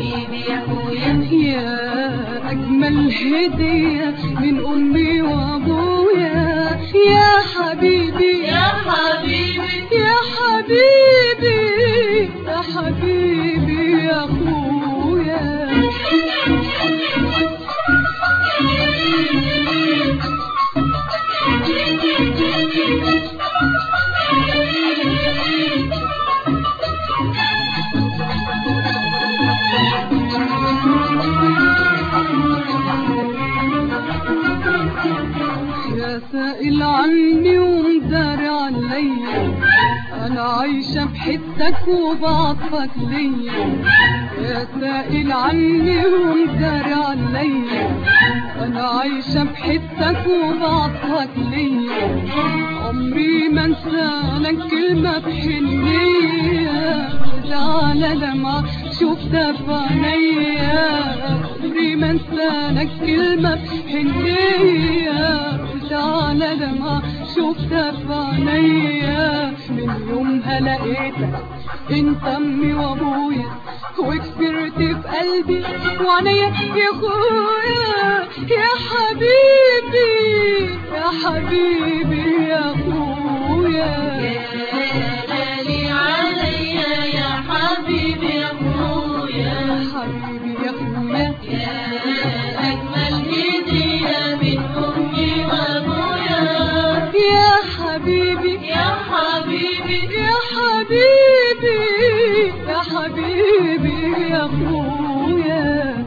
حبيبي يا اخويا يا أجمل هدية من أمي وأبويا يا حبيبي يا حبيبي يا حبيبي يا حبيبي يا أخويا يا سائل عني ومداري عليا انا عايشة بحسك وبعطفك ليا يا سائل عني ومداري عليا انا عايشة بحسك وبعطفك ليا عمري ما انسالك كلمة بحنية على لما شفتها في عينيا عمري ما انسالك كلمة بحنية على لما شفتها في عينيا من يومها لقيتك انت امي وابويا وكبرت في قلبي وعينيا يا اخويا يا حبيبي يا حبيبي يا اخويا يا غالي عليا يا حبيبي يا اخويا حبيبي يا اخويا يا اجمل هديه من امي وابويا يا حبيبي يا حبيبي يا حبيبي يا حبيبي يا اخويا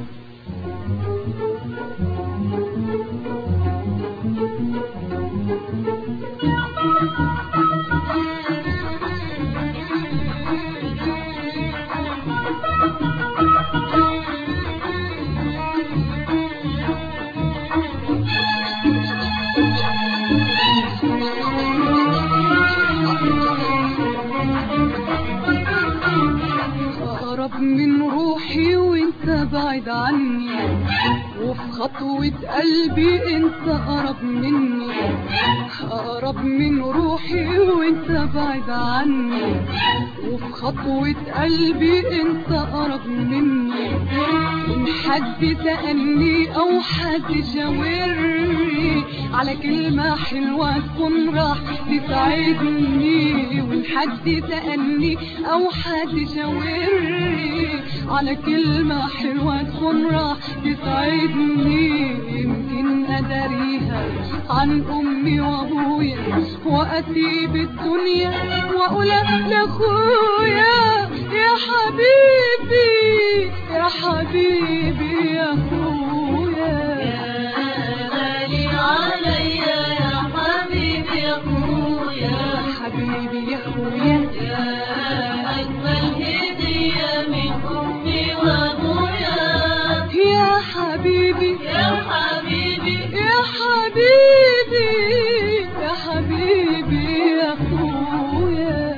أقرب من روحي وانت بعيد عني وفي خطوة قلبي انت أقرب مني أقرب من روحي وانت بعيد عني وفي خطوة قلبي انت أقرب مني إن حد سألني أو حد شاورني على كلمة حلوة تكون راح تساعدني وإن حد سألني أو حد شاورني على كلمة حلوة تكون راح تساعدني يمكن أداريها عن أمي وأبويا وأسيب الدنيا وأقول لأخويا يا حبيبي يا حبيبي يا أخويا يا غالي عليا يا حبيبي يا اخويا حبيبي يا أخويا يا اجمل هديه من امي وابويا يا حبيبي يا حبيبي يا حبيبي يا حبيبي يا أخويا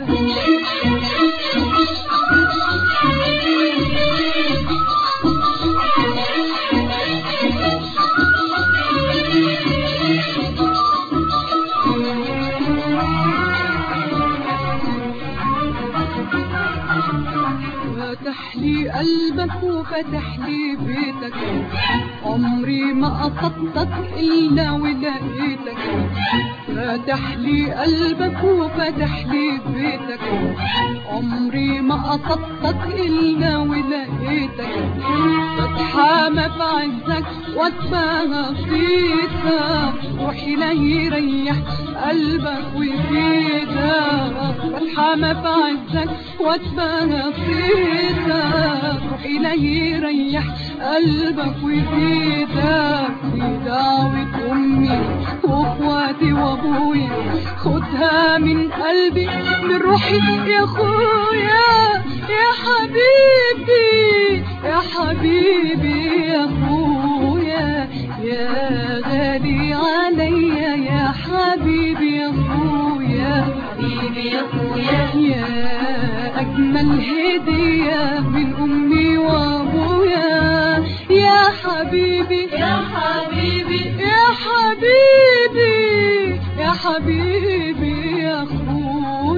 فتح لي قلبك وفتح لي بيتك عمري ما قصدتك إلا ولقيتك فتح لي قلبك وفتح لي بيتك عمري ما قصدتك إلا ولقيتك بتحامى في عزك واتباهى فيك روحي لا يريح قلبك ويفيدك بتحامى في عزك واتباهى فيك روحي لا يريح قلبك ويفيدك في دعوة أمي وأخواتي وأبويا خدها من قلبي من روحي يا أخويا يا حبيبي يا حبيبي يا أخويا يا غالي عليا يا حبيبي يا أخويا حبيبي يا اخويا يا أجمل هدية من أمي وأبويا يا حبيبي يا حبيبي يا حبيبي يا حبيبي يا أخويا